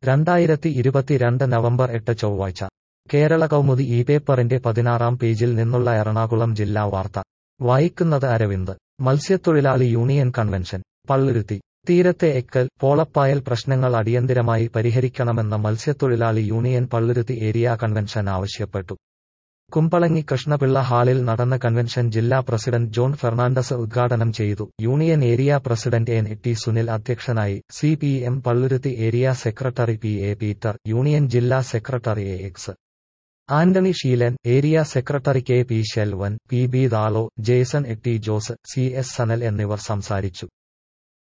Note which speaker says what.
Speaker 1: രണ്ടായിരത്തി ഇരുപത്തിരണ്ട് നവംബർ എട്ട് ചൊവ്വാഴ്ച കേരള കൗമുദി ഈ പേപ്പറിന്റെ പതിനാറാം പേജിൽ നിന്നുള്ള എറണാകുളം ജില്ലാ വാർത്ത വായിക്കുന്നത് അരവിന്ദ് മത്സ്യത്തൊഴിലാളി യൂണിയൻ കൺവെൻഷൻ പള്ളുരുത്തി തീരത്തെ എക്കൽ പോളപ്പായൽ പ്രശ്നങ്ങൾ അടിയന്തിരമായി പരിഹരിക്കണമെന്ന മത്സ്യത്തൊഴിലാളി യൂണിയൻ പള്ളുരുത്തി ഏരിയ കൺവെൻഷൻ ആവശ്യപ്പെട്ടു കുമ്പളങ്ങി കൃഷ്ണപിള്ള ഹാളിൽ നടന്ന കൺവെൻഷൻ ജില്ലാ പ്രസിഡന്റ് ജോൺ ഫെർണാണ്ടസ് ഉദ്ഘാടനം ചെയ്തു union area president N T Sunil അധ്യക്ഷനായി C P M Palluruthy area secretary P A Peter union ജില്ലാ secretary A X Antony Sheelan area secretary K P Selvan P B Dalo Jason A T Jose C S Sanal എന്നിവർ സംസാരിച്ചു